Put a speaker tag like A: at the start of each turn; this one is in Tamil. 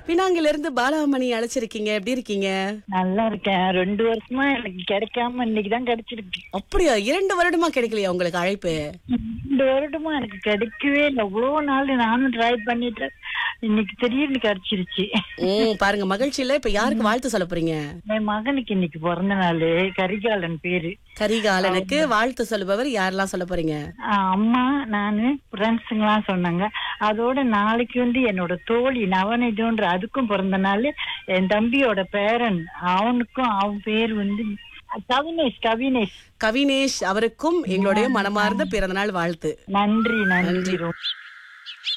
A: பினாங்கில இருந்து பாலாமணி அழைச்சிருக்கீங்க எப்படி இருக்கீங்க
B: நல்லா இருக்கேன் ரெண்டு வருஷமா எனக்கு கிடைக்காம இன்னைக்கு தான் கிடைச்சிருக்கு
A: அப்படியா இரண்டு வருடமா கிடைக்கலையா உங்களுக்கு அழைப்பு
B: ரெண்டு வருடமா எனக்கு கிடைக்கவே இல்லை இவ்வளவு நாள் நானும் ட்ரை பண்ணிட்டு இன்னைக்கு திடீர்னு கிடைச்சிருச்சு
A: ம் பாருங்க மகிழ்ச்சியில இப்ப யாருக்கு வாழ்த்து சொல்ல போறீங்க
B: என் மகனுக்கு இன்னைக்கு பிறந்த நாள் கரிகாலன் பேரு
A: கரிகாலனுக்கு வாழ்த்து சொல்லுபவர் யாரெல்லாம் சொல்ல போறீங்க
B: ஆஹ் அம்மா நானு ஃப்ரெண்ட்ஸுங்களாம் சொன்னாங்க அதோட நாளைக்கு வந்து என்னோட தோழி நவநிதன்ற அதுக்கும் பிறந்த நாள் என் தம்பியோட பேரன் அவனுக்கும் அவன் பேர் வந்து கவினேஷ் கவினேஷ்
A: கவினேஷ் அவருக்கும் எங்களுடைய மனமார்ந்த பிறந்தநாள் வாழ்த்து
B: நன்றி நன்றி ரொம்ப